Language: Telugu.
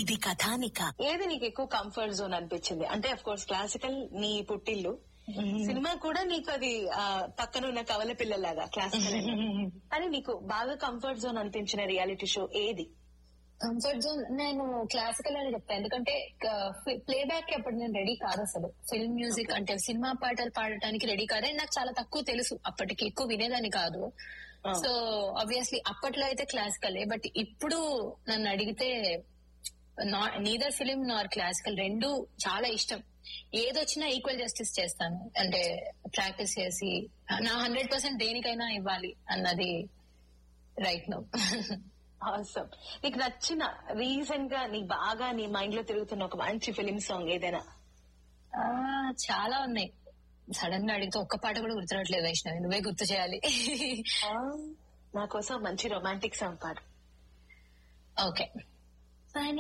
ఇది కథానిక ఏది నీకు ఎక్కువ కంఫర్ట్ జోన్ అనిపించింది అంటే అఫ్ కోర్స్ క్లాసికల్ నీ పుట్టిల్లు సినిమా కూడా నీకు అది ఆ, పక్కన ఉన్న కవల పిల్లలాగా క్లాసికల్ కానీ నీకు బాగా కంఫర్ట్ జోన్ అనిపించిన రియాలిటీ షో ఏది కంఫర్ట్ జోన్ నేను క్లాసికల్ అని చెప్తాను ఎందుకంటే ప్లే బ్యాక్ అప్పుడు నేను రెడీ కాదు అసలు ఫిల్మ్ మ్యూజిక్ అంటే సినిమా పాటలు పాడటానికి రెడీ కాదు And నాకు చాలా తక్కువ తెలుసు అప్పటికి ఎక్కువ వినేదాన్ని కాదు Ah. సో ఆబ్వియస్లీ అప్పట్లో అయితే క్లాసికలే బట్ ఇప్పుడు నన్ను అడిగితే నీదర్ ఫిలిం నార్ క్లాసికల్ రెండు చాలా ఇష్టం ఏదొచ్చినా ఈక్వల్ జస్టిస్ చేస్తాను అంటే ప్రాక్టీస్ చేసి నా హండ్రెడ్ పర్సెంట్ దేనికైనా ఇవ్వాలి అన్నది రైట్ నో అవసరం నీకు నచ్చిన రీసెంట్ గా నీకు బాగా నీ మైండ్ లో తిరుగుతున్న ఒక మంచి ఫిలిం సాంగ్ ఏదైనా ఆ, చాలా ఉన్నాయి సడన్ గా అడిగితే ఒక్క పాట కూడా గుర్తురావట్లేదు వైష్ణవి నువ్వే గుర్తు చేయాలి నా కోసం మంచి రొమాంటిక్ సాంగ్ పాడు ఓకే